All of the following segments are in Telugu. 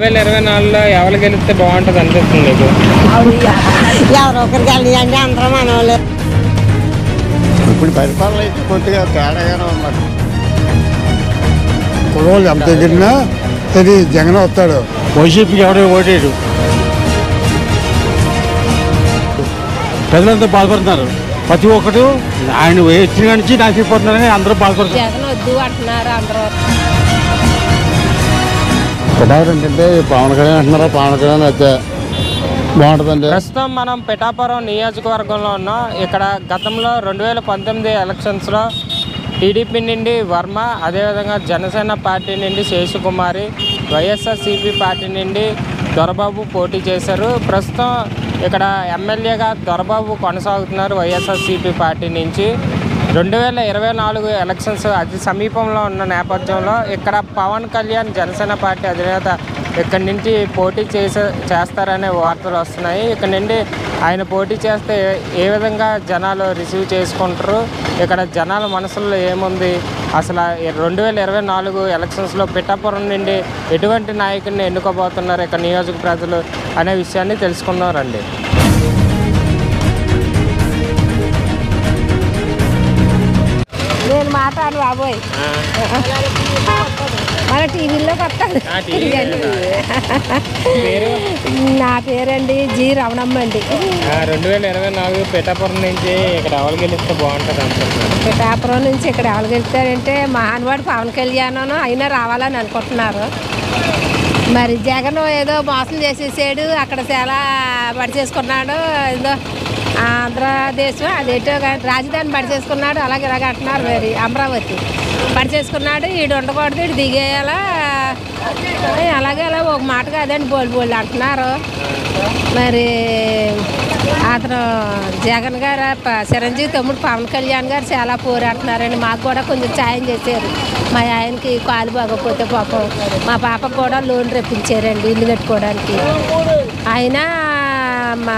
వేల ఇరవై నాలుగులో ఎవరు గెలిస్తే బాగుంటుంది అనిపిస్తుంది మీకు ఎవరో ఒకరికి వెళ్ళండి అందరూ మనవాళ్ళు ఇప్పుడు పరిపాలన అయితే కొద్దిగా తేడాగానే ఉన్నారు కుర్రోళ్ళు ఎంత ఎగిరినా ఇది జగన్ వస్తాడు వైసీపీకి ఎవడో ఓటేడు ప్రజలంతా బాధపడుతున్నారు ప్రతి ఒక్కరు ఆయన వచ్చిన నుంచి నాశిపోతున్నారని అందరూ బాధపడుతున్నారు జగన్ వద్దు అంటున్నారు అందరూ పిఠారు ఏంటంటే పవన్ కళ్యాణ్ అంటున్నారా పవన్ కళ్యాణ్ అయితే బాగుంటుందండి ప్రస్తుతం మనం పిఠాపురం నియోజకవర్గంలో ఉన్నాం ఇక్కడ గతంలో రెండు వేల పంతొమ్మిది ఎలక్షన్స్లో టీడీపీ నుండి వర్మ అదేవిధంగా జనసేన పార్టీ నుండి శేషకుమారి వైఎస్ఆర్సీపీ పార్టీ నుండి దొరబాబు పోటీ చేశారు ప్రస్తుతం ఇక్కడ ఎమ్మెల్యేగా దొరబాబు కొనసాగుతున్నారు వైఎస్ఆర్సీపీ పార్టీ నుంచి రెండు వేల ఇరవై నాలుగు ఎలక్షన్స్ అతి సమీపంలో ఉన్న నేపథ్యంలో ఇక్కడ పవన్ కళ్యాణ్ జనసేన పార్టీ అధినేత ఇక్కడి నుంచి పోటీ చేసే చేస్తారనే వార్తలు వస్తున్నాయి ఇక్కడ నుండి ఆయన పోటీ చేస్తే ఏ- ఏ విధంగా జనాలు రిసీవ్ చేసుకుంటారు ఇక్కడ జనాల మనసుల్లో ఏముంది అసలు రెండు వేల ఇరవై నాలుగు ఎలక్షన్స్లో పిఠాపురం నుండి ఎటువంటి నాయకుడిని ఎన్నుకోబోతున్నారు ఇక్కడ నియోజక ప్రజలు అనే విషయాన్ని తెలుసుకుందాం రండి నేను మాట్లాడు బాబోయ్ మన టీవీలోకి వస్తాను ఆ, టీవీలో పేరు నా పేరండి జి రమణమ్మ అండి రెండు వేల ఇరవై నాలుగు పిఠాపురం నుంచి ఇక్కడ ఎవరు గెలిస్తే బాగుంటుంది అనుకుంటున్నాను పిఠాపురం నుంచి ఇక్కడ ఎవరు వెళ్తారంటే మహానుభావుడు పవన్ కళ్యాణ్ అయినా రావాలని అనుకుంటున్నారు మరి జగన్ ఏదో మోసం చేసేసాడు అక్కడ చాలా బడి చేసుకున్నాడు ఏదో ఆంధ్రదేశం అదేటో గా- రాజధాని బడి చేసుకున్నాడు అలాగే ఇలాగ అంటున్నారు మరి అమరావతి బడి చేసుకున్నాడు ఈడు ఉండకూడదు ఈడు దిగేయాలా ఏ, అలాగే అలా ఒక మాట కాదండి బోల్ బోల్ అంటున్నారు మరి అతను జగన్ గారు ప- చిరంజీవి తమ్ముడు పవన్ కళ్యాణ్ గారు చాలా పోరాడుతున్నారండి మాకు కూడా కొంచెం సాయం చేశారు మా ఆయనకి కాలు బాగోకపోతే పాపం మా పాపకు కూడా లోన్ రప్పించారండి ఇల్లు కట్టుకోవడానికి ఆయన మా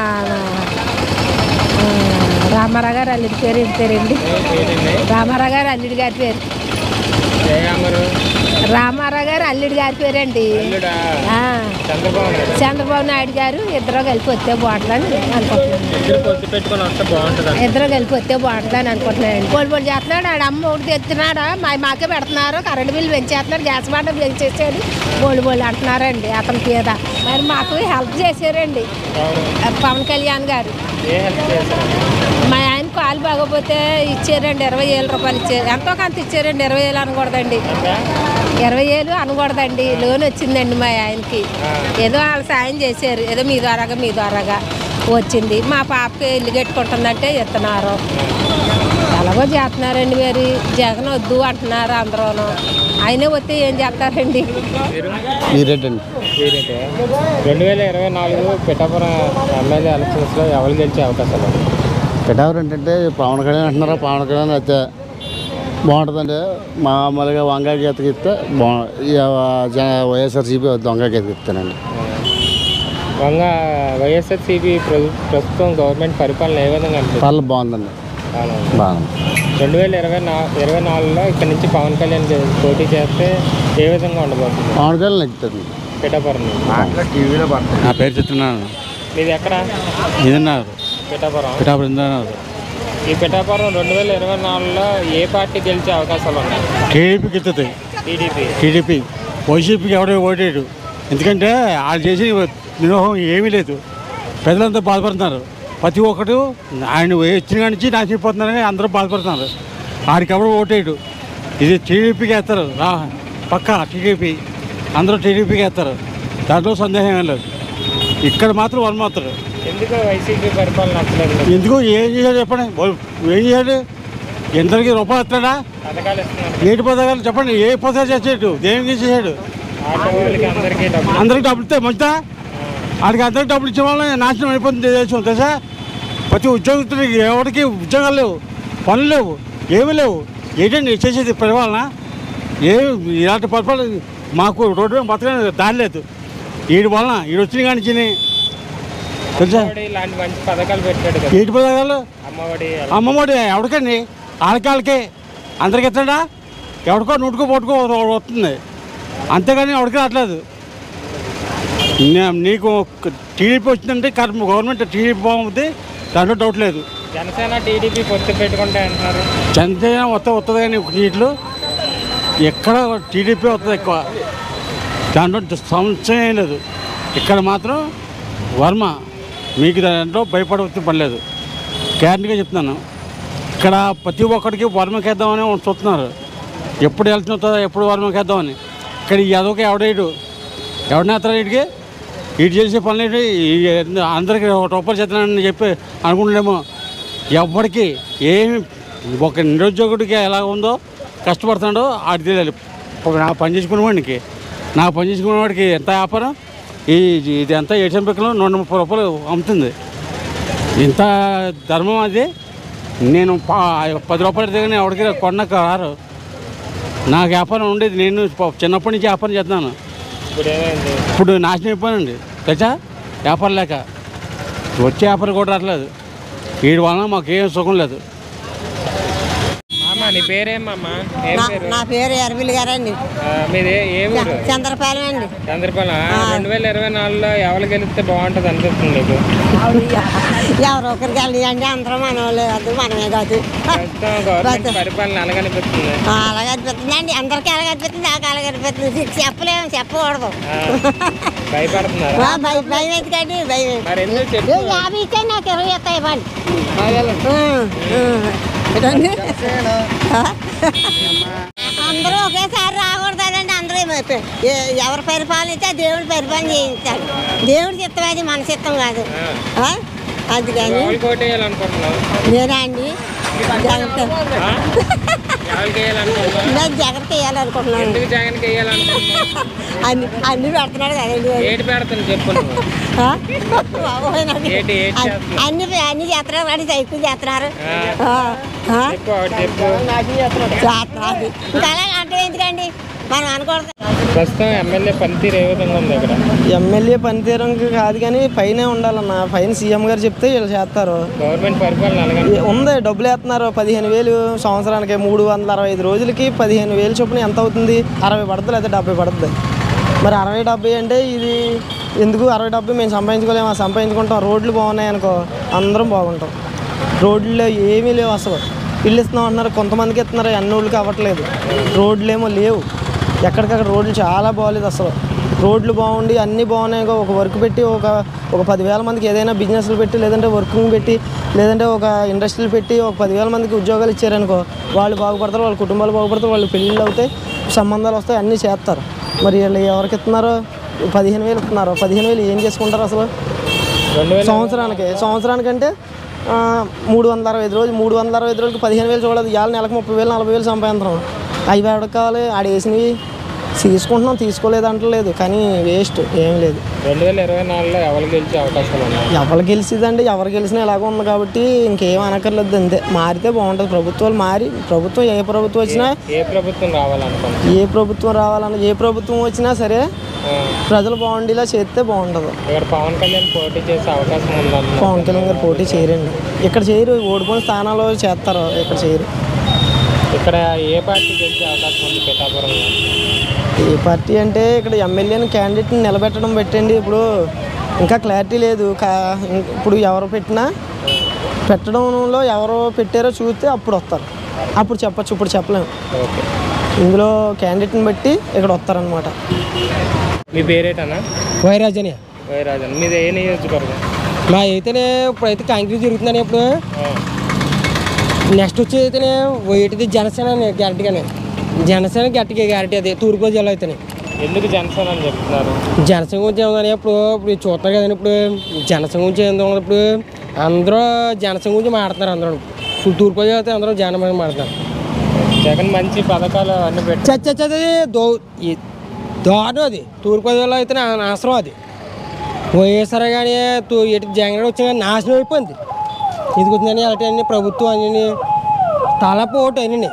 ఆ, రామారావు గారు అల్లుడి పేరు ఏం పేరండి పేరండి రామారావు గారు అల్లుడి గారి పేరు జయగామరు రామారావు గారు అల్లుడి గారి పేరండి అల్లుడా ఆ, చంద్రబాబు నాయుడు చంద్రబాబు నాయుడు గారు ఇద్దరు కలిపి వస్తే బాగుంటుందని అనుకుంటున్నాను ఇద్దరు పొత్తు పెట్టుకొని వస్తే బాగుంటుంది ఇద్దరు కలిపి వస్తే బాగుంటుందని అనుకుంటున్నాను పోలు పోలు చేస్తున్నాడు ఆడ అమ్మ ఒకటి తెస్తున్నాడు మా మాకే పెడుతున్నారు కరెంట్ బిల్లు పెంచేస్తున్నారు గ్యాస్ బండ పెంచేసాడు బోళ్ళు బోళ్ళు అంటున్నారండి అతని మీద మరి మాకు హెల్ప్ చేశారండి ఆ, పవన్ కళ్యాణ్ గారు ఏ హెల్ప్ చేశారు మా ఆయన కాలు బాగోపోతే ఇచ్చారండి ఇరవై వేల రూపాయలు ఇచ్చారు ఎంతో కొంత ఇచ్చారండి ఇరవై వేలు అనకూడదండి ఇరవై వేలు అనకూడదండి లోన్ వచ్చిందండి మా ఆయనకి ఏదో వాళ్ళు సాయం చేశారు ఏదో మీ ద్వారాగా మీ ద్వారాగా వచ్చింది మా పాపకి ఇల్లు కట్టుకుంటుందంటే ఇస్తున్నారు ఎలాగో చేస్తున్నారండి మరి జగన్ వద్దు అంటున్నారు అందరూను ఆయనే వస్తే ఏం చేస్తారండి మీరేంటండి ఏంటంటే రెండు వేల ఇరవై నాలుగు పిఠాపురం ఎమ్మెల్యే ఎలక్షన్స్లో ఎవరు గెలిచే అవకాశాలు ఉన్నాయి? పిఠారు ఏంటంటే పవన్ కళ్యాణ్ అంటున్నారా పవన్ కళ్యాణ్ అయితే బాగుంటుందండి మామూలుగా వంకాయ గీతకి ఇస్తే బాగు వైఎస్ఆర్సీపీ వంకాయ గీతకి ఇస్తానండి వంగ వైఎస్ఆర్సీపీ ప్రస్తుతం గవర్నమెంట్ పరిపాలన ఏ విధంగా అనిపిస్తుంది పర్లేదు బాగుందండి అవును. బాగుంది రెండు వేల ఇరవై నా ఇరవై నాలుగులో ఇక్కడ నుంచి పవన్ కళ్యాణ్ గె- పోటీ చేస్తే ఏ విధంగా ఉండబోతుంది పవన్ కళ్యాణ్ ఎక్కుతుంది పిఠాపురం నుంచి. టీవీలో పడుతుంది నా పేరు చెప్తున్నాను మీది ఎక్కడ ఇదన్నారు పిఠాపురం పిఠాపురం ఇందన్నారు ఈ పిఠాపురం రెండు వేల ఇరవై నాలుగులో ఏ పార్టీ గెలిచే అవకాశాలు ఉన్నాయి టీడీపీకి ఎత్తుతాయి టీడీపీ టీడీపీ వైసీపీకి ఎవడో ఓటేడు ఎందుకంటే వాళ్ళు చేసిన వినోహం ఏమీ లేదు ప్రజలంతా బాధపడుతున్నారు ప్రతి ఒక్కరు ఆయన వచ్చిన కాడి నుంచి నాశిపోతున్నారని అందరూ బాధపడుతున్నారు ఆడికి ఎవరు ఓటేడు ఇది టీడీపీకి వేస్తారు రా పక్క టీడీపీ అందరూ టీడీపీకి వేస్తారు దాంట్లో సందేహం ఏం లేదు ఇక్కడ మాత్రం వన్ మాత్రం ఎందుకు వైసీపీ పరిపాలన నచ్చలేదు మీకు? ఎందుకు ఏం చేశాడు చెప్పండి వాళ్ళు ఏం చేశాడు ఎందరికి రూపాయలు ఇస్తాడా పథకాలు ఇస్తున్నారు ఏడు పథకాలు చెప్పండి ఏ పథకాలు చేసాడు దేనికి చేశాడు ఆటో వాళ్ళకి అందరికీ డబ్బులు అందరికి డబ్బులు ఇస్తే మంచిదా ఆడికి అందరికి డబ్బులు ఇచ్చే వాళ్ళని నాశనం అయిపోతుంది దేశం తెలుసా ప్రతి ఉద్యోగస్తుడికి ఎవరికి ఉద్యోగాలు లేవు పనులు లేవు ఏమీ లేవు ఏంటండి చేసేది పరిపాలన ఏ ఇలాంటి పరిపాలన మాకు రోడ్డు మీద బతకడానికి దారి లేదు వీడి వలన వీడు వచ్చిన కానీ చిని తెలుసా అమ్మఒడి ఇలాంటి మంచి పథకాలు పెట్టాడు కదా ఏడు పథకాలు అమ్మఒడి అమ్మఒడి ఎవరికండి వాళ్ళకి అందరికి ఎత్తాడా ఎవరికో నూటుకో పట్టుకో వస్తుంది అంతేగాని ఎవరికి రావట్లేదు నే- నీకు టీడీపీ వచ్చిందంటే కరెక్ట్ గవర్నమెంట్ టీడీపీ బాగుంది దాంట్లో డౌట్ లేదు జనసేన టీడీపీ పొత్తు పెట్టుకుంటే అంటున్నారు చంద్రయ్య మొత్తం వస్తుంది కానీ సీట్లు ఎక్కడ టీడీపీ వస్తుంది ఎక్కువ దాంట్లో సంశయం ఏం లేదు ఇక్కడ మాత్రం వర్మ మీకు దాంట్లో భయపడవలసిన పని లేదు గ్యారంటీగా చెప్తున్నాను ఇక్కడ ప్రతి ఒక్కడికి వర్మకేద్దామని చూస్తున్నారు ఎప్పుడు వెళ్తున్న వస్తుందో ఎప్పుడు వర్మకేద్దామని ఇక్కడ ఈ అదొక ఎవడేడు ఎవడనేస్తారా వీటికి వీటి చేసే పనులు ఏంటి? ఈ అందరికీ ఒక రూపాయలు చేస్తున్నానని చెప్పి అనుకుంటున్నామో ఎవరికి ఏమి ఒక నిరుద్యోగుడికి ఎలా ఉందో కష్టపడుతున్నాడో ఆడి తెలియాలి ఇప్పుడు నా పని చేసుకునేవాడికి నా పని చేసుకునేవాడికి ఎంత వ్యాపారం ఈ ఇది ఎంత ఏటీఎం పిక్కలు నూట ముప్పై రూపాయలు అమ్ముతుంది ఇంత ధర్మం అది నేను పా- పది రూపాయలు దగ్గర ఎవరికి కొన్నక రారు నాకు వ్యాపారం ఉండేది నేను ప- చిన్నప్పటి నుంచి వ్యాపారం చేస్తున్నాను ఇప్పుడు ఏమైంది ఇప్పుడు నాశనం అయిపోయానండి తెలుసా వ్యాపారం లేక వచ్చే వ్యాపారం కూడా రావట్లేదు వీడి వలన మాకు ఏం సుఖం లేదు మామ నీ పేరేమమ్మా ఏం నా- పేరు నా పేరు ఎరవిల్ గారండి ఆ, మీది ఏ- ఏ ఊరు చంద్రపాలెం అండి చంద్రపాలెం రెండు వేల ఇరవై నాలుగులో ఎవరు గెలిస్తే బాగుంటుంది అనిపిస్తుంది నీకు ఎవరో ఒకరికి వెళ్ళి అంటే అందరూ మన వాళ్ళే కాదు మనమే కాదు ప్రస్తుతం గవర్నమెంట్ పరిపాలన ఎలాగనిపిస్తుంది ఆ, అలాగే అనిపిస్తుంది అండి అందరికీ అలాగే అనిపిస్తుంది నాకు అలాగే అనిపిస్తుంది చెప్పలేము చెప్పకూడదు ఆ, భయపడుతున్నారా ఆ, భయం భయం ఎందుకండి భయం ఎందుకు? మరి ఎందుకు చెప్పు ఏ, యాభై ఇస్తే నాకు ఇరవై ఇస్తాయి ఇవ్వండి ఏంటండి ఆ? అందరూ ఒకేసారి రాకూడదండి అందరూ ఏమైపోయి- ఏ- ఎవరు పరిపాలన ఇస్తే దేవుడు పరిపాలన చేయించాడు దేవుడి చిత్తం అది మన చిత్తం కాదు ఆ? అందుకని ఎవరికి కోట్ వేయాలనుకుంటున్నావు నేనా అండి జాగ్రత్త ఆ? ఎవరికి వేయాలనుకుంటున్నావు నేను జాగ్రత్త వేయాలనుకుంటున్నాను ఎందుకు జగన్కి వేయాలనుకుంటున్నావు అన్ని అన్ని పెడుతున్నాడు కదండి ఏటి పెడతాను చెప్పు నువ్వు ఆ? బాబోయ్ నాకు. ఏంటి, ఏంటి అన్ని- చేస్తున్నావు? అన్ని అన్ని చేస్తున్నారు వాడి సైకిల్ చేస్తున్నారు ఆ. ఆ, ఆ? చెప్పు ఒకటి చెప్పు చేస్తున్నారు ఇంకా అలా అంటే ఎందుకండి మనం అనకూడదు ప్రస్తుతం ఎమ్మెల్యే పనితీరు ఏ విధంగా ఉంది ఇక్కడ ఎమ్మెల్యే పనితీరంకి కాదు కానీ పైనే ఉండాలన్న పైన సీఎం గారు చెప్తే వీళ్ళు చేస్తారు గవర్నమెంట్ పరిపాలన ఎలాగని ఏ- ఉంది డబ్బులు వేస్తున్నారు పదిహేను వేలు సంవత్సరానికి మూడు వందల అరవై ఐదు రోజులకి పదిహేను వేలు చొప్పున ఎంత అవుతుంది అరవై పడుతుంది లేదా డెబ్బై పడుతుంది మరి అరవై డెబ్బై అంటే ఇది ఎందుకు అరవై డెబ్బై మేము సంపాదించుకోలేము ఆ సంపాదించుకుంటాం రోడ్లు బాగున్నాయి అనుకో అందరం బాగుంటాం రోడ్లు ఏమీ లేవు అసలు ఇల్లు ఇస్తున్నాం అంటున్నారు కొంతమందికి ఇస్తున్నారు అన్ని ఊళ్ళకి అవ్వట్లేదు రోడ్లు ఏమో లేవు ఎక్కడికక్కడ రోడ్లు చాలా బాగలేదు అసలు రోడ్లు బాగుండి అన్నీ బాగున్నాయి ఇంకో ఒక వర్క్ పెట్టి ఒక ఒక పదివేల మందికి ఏదైనా బిజినెస్లు పెట్టి లేదంటే వర్కింగ్ పెట్టి లేదంటే ఒక ఇండస్ట్రీలు పెట్టి ఒక పదివేల మందికి ఉద్యోగాలు ఇచ్చారనుకో వాళ్ళు బాగుపడతారు వాళ్ళ కుటుంబాలు బాగుపడతారు వాళ్ళు పెళ్ళిళ్ళు అవుతాయి సంబంధాలు వస్తాయి అన్నీ చేస్తారు మరి వీళ్ళు ఎవరికి ఇస్తున్నారో పదిహేను వేలు ఇస్తున్నారు పదిహేను వేలు ఏం చేసుకుంటారు అసలు రెండు వేల సంవత్సరానికి సంవత్సరానికంటే ఆ, మూడు వందల అరవై ఐదు రోజులు మూడు వందల అరవై ఐదు రోజులకి పదిహేను వేలు చూడదు ఇవాళ నెలకు ముప్పై వేలు నలభై వేలు సంపాదించడం అవి ఎవరికి కావాలి ఆడ వేసినవి తీసుకుంటున్నాం తీసుకోలేదు అంటలేదు కానీ వేస్ట్ ఏం లేదు రెండు వేల ఇరవై నాలుగులో ఎవరు గెలిచే అవకాశాలు ఉన్నాయి ఎవరు గెలిచిదండి ఎవరు గెలిచినా ఎలాగో ఉంది కాబట్టి ఇంకేం అనక్కర్లేదు అంతే మారితే బాగుంటుంది ప్రభుత్వాలు మారి ప్రభుత్వం ఏ ప్రభుత్వం వచ్చినా ఏ ప్రభుత్వం రావాలనుకుంటున్నావు ఏ ప్రభుత్వం రావాలన్నా ఏ ప్రభుత్వం వచ్చినా సరే ఆ, ప్రజలు బాగుండేలా చేస్తే బాగుంటుంది ఇక్కడ పవన్ కళ్యాణ్ పోటీ చేసే అవకాశం ఉందన్న పవన్ కళ్యాణ్ గారు పోటీ చేయరండి ఇక్కడ చేయరు ఓడిపోయిన స్థానాల్లో చేస్తారు ఇక్కడ చేయరు ఇక్కడ ఏ పార్టీ గెలిచే అవకాశం ఉంది పిఠాపురంలో ఏ పార్టీ అంటే ఇక్కడ ఎమ్మెల్యేని క్యాండిడేట్ని నిలబెట్టడం పెట్టండి ఇప్పుడు ఇంకా క్లారిటీ లేదు కా ఇం- ఇప్పుడు ఎవరు పెట్టినా పెట్టడంలో ఎవరు పెట్టారో చూస్తే అప్పుడు వస్తారు అప్పుడు చెప్పచ్చు ఇప్పుడు చెప్పలేము ఓకే ఇందులో క్యాండిడేట్ని బట్టి ఇక్కడ వస్తారనమాట మీ పేరేటనా వైరాజని వైరాజన్ మీది ఏ నియోజకవర్గం మా అయితేనే ఇప్పుడు అయితే కాంగ్రెస్ జరుగుతుందని ఇప్పుడు ఆ, నెక్స్ట్ వచ్చి అయితేనే ఏంటిది జనసేన గ్యారంటీగానే జనసేన గట్టిగా గ్యారంటీ అది తూర్పు జిల్లా అయితేనే ఎందుకు జనసేన అని చెప్తున్నారు జనసేన గురించి ఏమన్నా ఇప్పుడు ఇప్పుడు చూస్తారు కదండి ఇప్పుడు జనసేన గురించి ఏందో ఇప్పుడు అందరూ జనసేన గురించి మాట్లాడుతున్నారు అందరూ ఇప్పుడు తూర్పు జిల్లా అయితే అందరూ జనం మీద మాట్లాడుతున్నారు జగన్ మంచి పథకాలు అన్ని పెట్టి చచ్చ చచ్చది దో ఈ- దారుణం అది తూర్పు జిల్లా అయితే నా- నాశనం అది వైఎస్ఆర్ కానీ తూ ఎటు జగన్ వచ్చి కానీ నాశనం అయిపోయింది ఇది వచ్చిందని అలాంటి అన్ని ప్రభుత్వం అన్ని తలపోటు అన్ని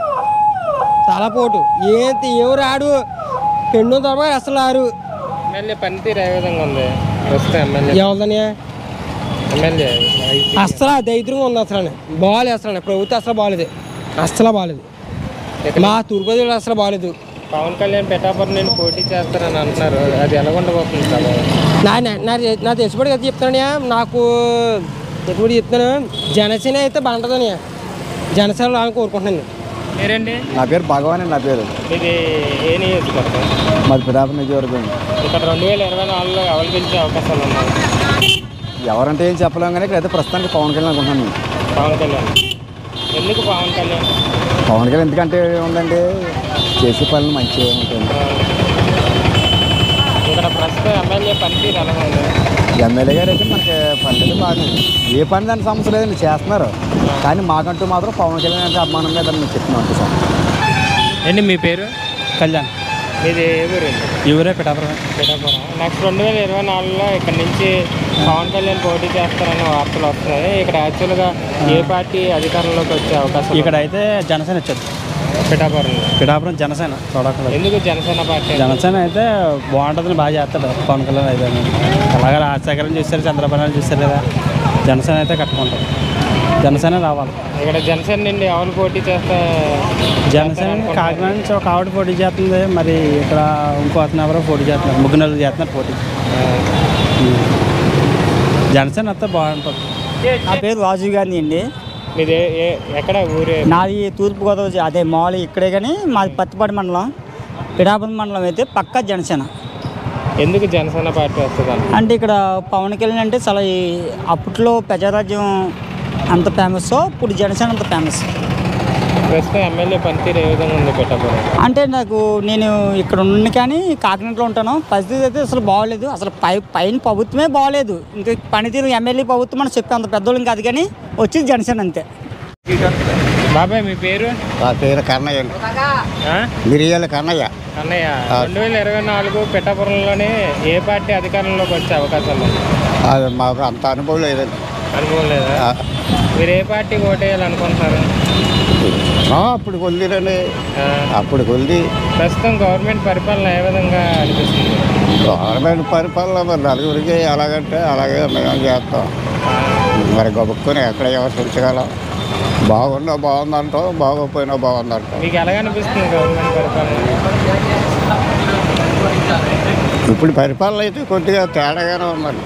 తలపోటు ఏంటి ఎవరు ఆడు పెండు తప్ప అసలు ఆరు ఎమ్మెల్యే పనితీరు ఏ విధంగా ఉంది ప్రస్తుతం ఎమ్మెల్యే ఎవరిదని ఎమ్మెల్యే అసలు దరిద్రంగా ఉంది అసలు బాగాలేదు అసలు ప్రభుత్వం అసలు బాగాలేదు అసలు బాగాలేదు మా తూర్పు జిల్లా అసలు బాగాలేదు పవన్ కళ్యాణ్ పిఠాపురం నుండి పోటీ చేస్తారని అంటున్నారు అది ఎలా ఉండబోతుంది సభ నా నా- నా నా తెలిసిపడి కదా చెప్తానయ్యా నాకు తెలిసిపడి చెప్తాను జనసేన అయితే బాగుంటుందని జనసేన రావాలని కోరుకుంటున్నాను మీరండి నా పేరు భగవాన్ నా పేరు ఇది ఏ నియోజకవర్గం మాది పిఠాపురం నియోజకవర్గం ఇక్కడ రెండు వేల ఇరవై నాలుగులో ఎవరు గెలిచే అవకాశాలు ఉన్నాయి ఎవరంటే ఏం చెప్పలేం కానీ ఇక్కడైతే ప్రస్తుతానికి పవన్ కళ్యాణ్ అనుకుంటున్నాను నేను. పవన్ కళ్యాణ్ ఎందుకు పవన్ కళ్యాణ్ పవన్ కళ్యాణ్ ఎందుకంటే ఉందండి చేసే పనులు మంచిగా ఉంటుంది ఆ, ఇక్కడ ప్రస్తుతం ఎమ్మెల్యే పనితీరు ఎలా ఉంది ఎమ్మెల్యే గారు అయితే మనకి పనులు బాగా ఏ పని దాని సమస్య లేదండి చేస్తున్నారు కానీ మాకంటూ మాత్రం పవన్ కళ్యాణ్ అంటే అభిమానం మీద మేము చెప్తున్నాం అంతే సార్ ఏంటి మీ పేరు కళ్యాణ్ మీది ఏ ఊరండి ఎవరే పిఠాపురం పిఠాపురం నెక్స్ట్ రెండు వేల ఇరవై నాలుగులో ఇక్కడ నుంచి పవన్ కళ్యాణ్ పోటీ చేస్తారనే వార్తలు వస్తున్నాయి ఇక్కడ యాక్చువల్గా ఏ పార్టీ అధికారంలోకి వచ్చే అవకాశం ఇక్కడ అయితే జనసేన వచ్చేది పిఠాపురంలో పిఠాపురం జనసేన చూడక్కర్లేదు ఎందుకు జనసేన పార్టీ జనసేన అయితే బాగుంటుందని బాగా చేస్తాడు పవన్ కళ్యాణ్ అయితే అలాగే రాజశేఖరం చూస్తారు చంద్రబాబు నాయుడు చూస్తారు కదా జనసేన అయితే కట్టుకుంటారు జనసేన రావాలి ఇక్కడ జనసేన నుండి ఎవరు పోటీ చేస్తే జనసేన కాకినాడ నుంచి ఒక ఆవిడ పోటీ చేస్తుంది మరి ఇక్కడ ఇంకో అతను ఎవరో పోటీ చేస్తున్నారు ముగ్గురు నలుగురు చేస్తున్నారు పోటీ జనసేన వస్తే బాగుంటుంది నా పేరు రాజీవ్ గాంధీ అండి మీది ఏ- ఏ- ఎక్కడ ఊరే నాది తూర్పుగోదావరి జిల్లా. అదే మామూలు ఇక్కడే కానీ మాది పత్తిపాటి మండలం పిఠాపురం మండలం అయితే పక్కా జనసేన ఎందుకు జనసేన పార్టీ వస్తుంది అంటే ఇక్కడ పవన్ కళ్యాణ్ అంటే చాలా ఈ అప్పట్లో ప్రజారాజ్యం అంత ఫేమస్ ఇప్పుడు జనసేన అంత ఫేమస్ ప్రస్తుతం ఎమ్మెల్యే పనితీరు ఏ విధంగా ఉంది పిఠాపురం అంటే నాకు నేను ఇక్కడ ఉన్న కానీ కాకినాడలో ఉంటాను పరిస్థితి అయితే అసలు బాగోలేదు అసలు పై పైన ప్రభుత్వమే బాగోలేదు ఇంకా పనితీరు ఎమ్మెల్యే ప్రభుత్వం అని చెప్పి అంత పెద్దోళ్ళం కాదు కానీ వచ్చింది జనసేన అంతే బాబాయ్ మీ పేరు నా పేరు కన్నయ్య అండి ఆ? మిరియాల కన్నయ్య అన్నయ్య రెండు వేల ఇరవై నాలుగు పిఠాపురంలోనే ఏ పార్టీ అధికారంలోకి వచ్చే అవకాశాలు ఉన్నాయి అది మాకు అంత అనుభవం లేదండి అనుభవం లేదా ఆ, మీరు ఏ పార్టీకి ఓటేయాలనుకుంటున్నారు ఆ, అప్పుడు కొలిదిరండి ఆ, అప్పుడు కొలిది ప్రస్తుతం గవర్నమెంట్ పరిపాలన ఏ విధంగా అనిపిస్తుంది గవర్నమెంట్ పరిపాలన మరి నలుగురికి ఎలాగంటే అలాగే మేము చేస్తాం మరి గొప్పకొని ఎక్కడ ఎవరు ఉంచగలం బాగున్నా బాగుందంటాం బాగోపోయినా బాగుందంటాం మీకు ఎలాగ అనిపిస్తుంది గవర్నమెంట్ పరిపాలన ఇప్పుడు పరిపాలన అయితే కొద్దిగా తేడాగానే ఉందండి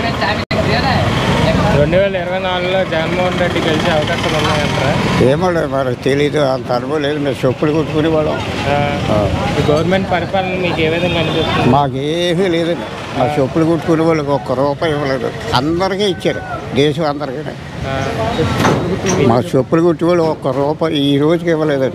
రెండు వేల ఇరవై నాలుగులో జగన్మోహన్ రెడ్డి గెలిచే అవకాశాలు ఉన్నాయంటారా ఏమో మరి తెలీదు అంత అనుభవం లేదు మేము చెప్పులు కుట్టుకుని వాళ్ళం ఆ, ఈ గవర్నమెంట్ పరిపాలన మీకు ఏ విధంగా అనిపిస్తుంది మాకేమీ లేదండి మా చెప్పులు కుట్టుకునే వాళ్ళకి ఒక్క రూపాయి ఇవ్వలేదు అందరికీ ఇచ్చారు దేశం అందరికీ ఆ, మా చెప్పులు కుట్టి వాళ్ళు ఒక్క రూపాయి ఈ రోజుకి ఇవ్వలేదండి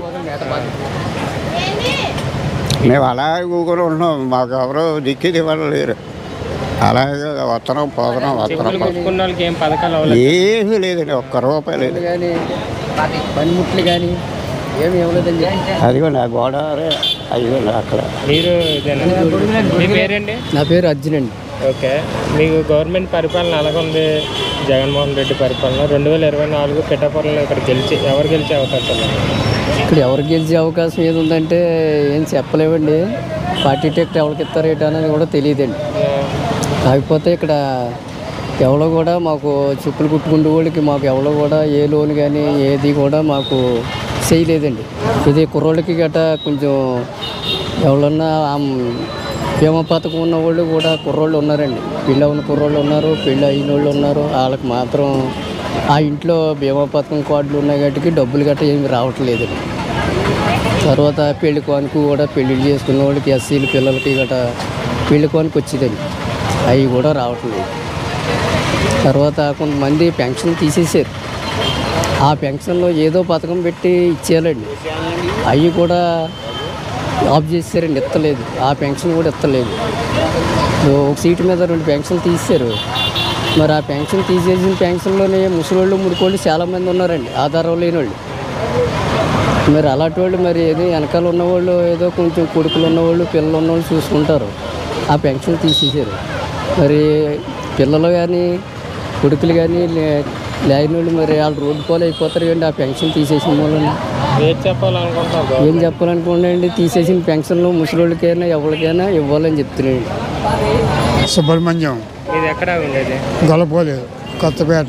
మేము అలాగే కూకొని ఉంటున్నాం మాకు ఎవరో దిక్కేది ఇవ్వడం లేరు అలాగే వస్తున్నాం పోతున్నాం చెప్పులు వస్తున్నాం పోతున్నాం. కుట్టుకున్న వాళ్ళకి ఏం పథకాలు అవ్వలేదు ఏమీ లేదండి ఒక్క రూపాయి లేదు పనిముట్లు కానీ ఏమి ఇవ్వలేదని చెప్పి అదిగోండి ఆ గోడ అదిగోండి అక్కడ మీరు ఇదేనా మీ పేరేంటి నా పేరు అర్జున్ అండి ఓకే మీకు గవర్నమెంట్ పరిపాలన ఎలాగుంది జగన్మోహన్ రెడ్డి పరిపాలన రెండు వేల ఇరవై నాలుగు పిఠాపురంలో ఇక్కడ గెలిచి ఎవరు గెలిచే అవకాశాలు ఉన్నాయి? ఇక్కడ ఎవరు గెలిచే అవకాశం ఏది ఉందంటే ఏం చెప్పలేవండి పార్టీ టికెట్ ఎవరికి ఇస్తారు ఏంటి అనేది కూడా తెలియదండి ఆ, కాకపోతే ఇక్కడ ఎవరో కూడా మాకు చెప్పులు కుట్టుకునే వాళ్ళకి మాకు ఎవరో కూడా ఏ లోన్ కానీ ఏది కూడా మాకు చేయలేదండి ఇది కుర్రోళ్ళకి గట్రా కొంచెం ఎవరన్నా బీమా పథకం ఉన్న వాళ్ళు కూడా కుర్రోళ్ళు ఉన్నారండి పెళ్ళి ఉన్న కుర్రోళ్ళు ఉన్నారు పెళ్ళి అయిన వాళ్ళు ఉన్నారు వాళ్ళకి మాత్రం ఆ ఇంట్లో బీమా పథకం కార్డులు ఉన్నాయి కాబట్టి డబ్బులు గట్రా ఏమి రావట్లేదండి తర్వాత పెళ్లి కోనికి కూడా పెళ్లి చేసుకున్న వాళ్ళకి ఎస్సీలు పిల్లలకి గట్రా పెళ్లి కోనికి వచ్చేదండి అవి కూడా రావట్లేదు తర్వాత కొంతమంది పెన్షన్ తీసేసారు ఆ పెన్షన్లో ఏదో పథకం పెట్టి ఇచ్చేయాలండి అవి కూడా ఆఫ్ చేశారండి ఎత్తలేదు ఆ పెన్షన్ కూడా ఎత్తలేదు ఒక సీటు మీద రెండు పెన్షన్లు తీశారు మరి ఆ పెన్షన్ తీసేసిన పెన్షన్లోనే ముసలోళ్ళు ముడికోళ్ళు చాలామంది ఉన్నారండి ఆధారం లేని వాళ్ళు మరి అలాంటి వాళ్ళు మరి ఏదో వెనకాల ఉన్నవాళ్ళు ఏదో కొంచెం కొడుకులు ఉన్నవాళ్ళు పిల్లలు ఉన్నవాళ్ళు చూసుకుంటారు ఆ పెన్షన్ తీసేసారు మరి పిల్లలు కానీ కొడుకులు కానీ లే- లేని వాళ్ళు మరి వాళ్ళు రోడ్డు పోలు అయిపోతారు కండి ఆ పెన్షన్ తీసేసిన వాళ్ళని ఏది చెప్పాలనుకుంటున్నారు ఏం చెప్పాలనుకోండి తీసేసిన పెన్షన్లు ముసలోళ్ళకైనా ఎవరికైనా ఇవ్వాలని చెప్తున్నాయండి సుబ్రహ్మణ్యం ఇది ఎక్కడ ఉండేది గొల్లపోలేదు కొత్తపేట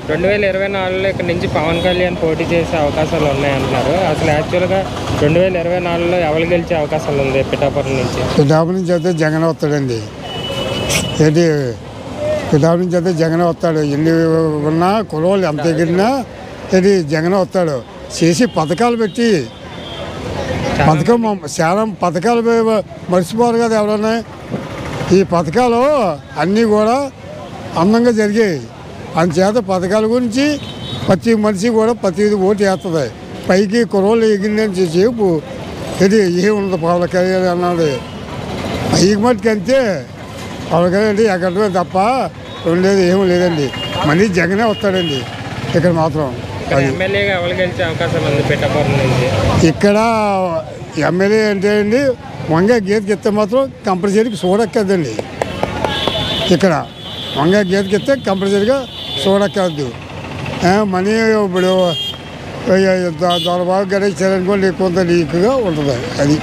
రెండు వేల ఇరవై నాలుగులో ఇక్కడ నుంచి పవన్ కళ్యాణ్ పోటీ చేసే అవకాశాలు ఉన్నాయంటున్నారు అసలు యాక్చువల్గా రెండు వేల ఇరవై నాలుగులో ఎవరు గెలిచే అవకాశాలు ఉంది పిఠాపురం నుంచి పిఠాపు నుంచి అయితే జగన్ వస్తాడండి ఏంటి పిఠాపు నుంచి అయితే జగన్ వస్తాడు ఎన్ని ఉన్నా కులవాళ్ళు ఎంత ఎగిరినా ఏంటి జగన్ వస్తాడు చేసి పథకాలు పెట్టి పథకం చాలా పథకాలు పె- మర్చిపోరు కదా ఎవరన్నా ఈ పథకాలు అన్నీ కూడా అందంగా జరిగాయి అందుచేత పథకాల గురించి ప్రతి మనిషి కూడా ప్రతి ఓటు వేస్తుంది పైకి కుర్రోళ్ళు ఎగిరినని చెప్పు ఇది ఏముండదు పవన్ కళ్యాణ్ అన్నాడు పైకి మట్టుకు అంతే పవన్ కళ్యాణ్ అంటే ఎక్కడమే తప్ప ఉండేది ఏమీ లేదండి మళ్ళీ జగనే వస్తాడండి ఇక్కడ మాత్రం ఇక్కడ ఎమ్మెల్యేగా ఎవరు గెలిచే అవకాశాలు ఉంది పిఠాపురం నుంచి ఇక్కడ ఎమ్మెల్యే అంటే అండి వంగ గీతకి ఇస్తే మాత్రం కంపల్సరీకి చూడక్కదండి ఇక్కడ వంగ గీతకి ఇస్తే కంపల్సరీగా చూడక్కద్దు మనీ ఇప్పుడు దొరబాబు గణేష్ చరణ్ కూడా కొంత లీక్గా ఉంటుంది అది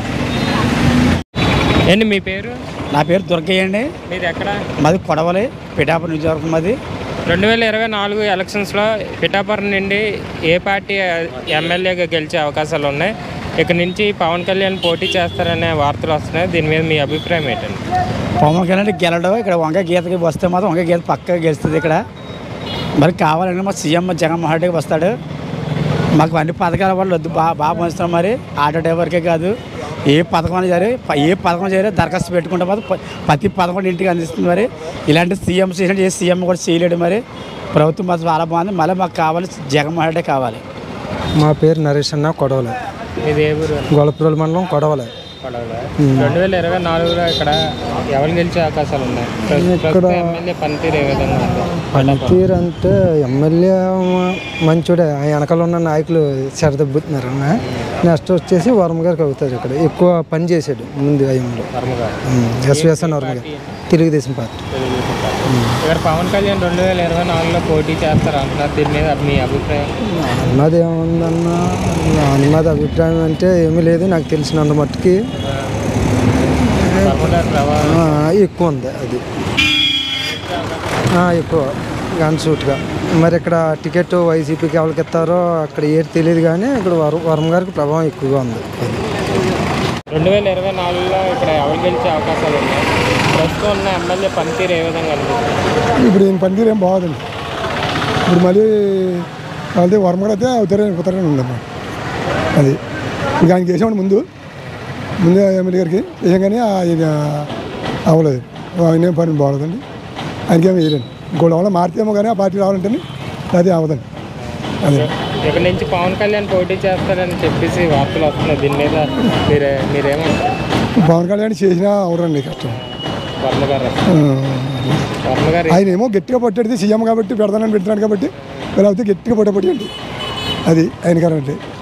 ఏంటి మీ పేరు నా పేరు దుర్గయ్య అండి మీది ఎక్కడ మాది కొడవలి పిఠాపురం నియోజకవర్గం మాది రెండు వేల ఇరవై నాలుగు ఎలక్షన్స్లో పిఠాపురం నుండి ఏ పార్టీ ఎమ్మెల్యేగా గెలిచే అవకాశాలు ఉన్నాయి ఇక్కడ నుంచి పవన్ కళ్యాణ్ పోటీ చేస్తారనే వార్తలు వస్తున్నాయి దీని మీద మీ అభిప్రాయం ఏంటండి పవన్ కళ్యాణ్ గెలడం ఇక్కడ వంగ గీతకి వస్తే మాత్రం వంగ గీత పక్కగా గెలుస్తుంది ఇక్కడ మరి కావాలంటే మా సీఎం జగన్మోహన్ రెడ్డికి వస్తాడు మాకు అన్ని పథకాల వల్ల వద్దు బాగా బాగా పంచుతున్నాం మరి ఆటో డ్రైవర్కే కాదు ఏ పథకం సరే ఏ పథకం సరే దరఖాస్తు పెట్టుకుంటే మాత్రం ప- ప్రతి పథకం ఇంటికి అందిస్తుంది మరి ఇలాంటి సీఎం చేసినట్టు ఏ సీఎం కూడా చేయలేడు మరి ప్రభుత్వం మాత్రం చాలా బాగుంది మళ్ళీ మాకు కావాలి జగన్మోహన్ రెడ్డి కావాలి మా పేరు నరేష్ అన్న కొడవలే ఇది ఏ ఊరు గొల్లపురం మండలం కొడవలే పడవల రెండు వేల ఇరవై నాలుగులో ఇక్కడ ఎవరు గెలిచే అవకాశాలు ఉన్నాయి ప్రస్తు- ఇక్కడ- ప్రస్తుతం ఎమ్మెల్యే పనితీరు ఏ విధంగా ఉంది పనితీరు అంటే ఎమ్మెల్యే మంచోడే ఆ వెనకాల ఉన్న నాయకులు చెడదెబ్బుతున్నారు నెక్స్ట్ వచ్చేసి వరం గారికి అవుతారు ఇక్కడ ఎక్కువ పని చేశాడు ముందు అయ్యంలో వర్మ గారు ఎస్విఎస్ఎన్ వరం గారు తెలుగుదేశం పార్టీ తెలుగుదేశం పార్టీ. ఇక్కడ పవన్ కళ్యాణ్ రెండు వేల ఇరవై నాలుగులో పోటీ చేస్తారు అంటున్నారు దీని మీద మీ అభిప్రాయం అన్నది ఏముందన్న అన్నది అభిప్రాయం అంటే ఏమీ లేదు నాకు తెలిసినంత మట్టుకి వర్మ గారి ప్రభావం ఆ, ఎక్కువ ఉంది అది ఆ, ఎక్కువ గన్ సూట్గా మరి ఇక్కడ టికెట్ వైసీపీకి ఎవరికి ఇస్తారో అక్కడ ఏది తెలియదు కానీ ఇక్కడ వరం వరం గారికి ప్రభావం ఎక్కువగా ఉంది అది రెండు వేల ఇరవై నాలుగులో ఇక్కడ ఎవరు గెలిచే అవకాశాలు ఉన్నాయి ప్రస్తుతం ఉన్న ఎమ్మెల్యే పనితీరు ఏ విధంగా అనిపిస్తుంది ఇప్పుడు ఈయన పనితీరు ఏం బాగుందండి ఇప్పుడు మళ్ళీ అదే వర్మ అయితే అవుతారని పోతారని ఉండమ్మా అది ఇప్పుడు ఆయనకి వేసామండి ముందు ముందే ఎమ్మెల్యే గారికి వేసాం కానీ ఆయన అవ్వలేదు ఆయన ఏం పని బాగలేదండి ఆయనకేం వేయలేండి ఇంకోటి వల్ల మారితేమో కానీ ఆ పార్టీ రావాలంటే అదే అవ్వదండి అదే ఇక్కడ నుంచి పవన్ కళ్యాణ్ పోటీ చేస్తారని చెప్పేసి వార్తలు వస్తున్నాయి దీని మీద మీరే మీరేమంటారు పవన్ కళ్యాణ్ చేసినా అవరండి కష్టం వర్మ గారు ఆ, వర్మ గారు ఆయన ఏమో గట్టిగా పట్టేది సీఎం కాబట్టి పెడతానని పెడుతున్నాడు కాబట్టి ఇలా అయితే గట్టిగా పట్టబట్టి అది ఆయన కరెంట్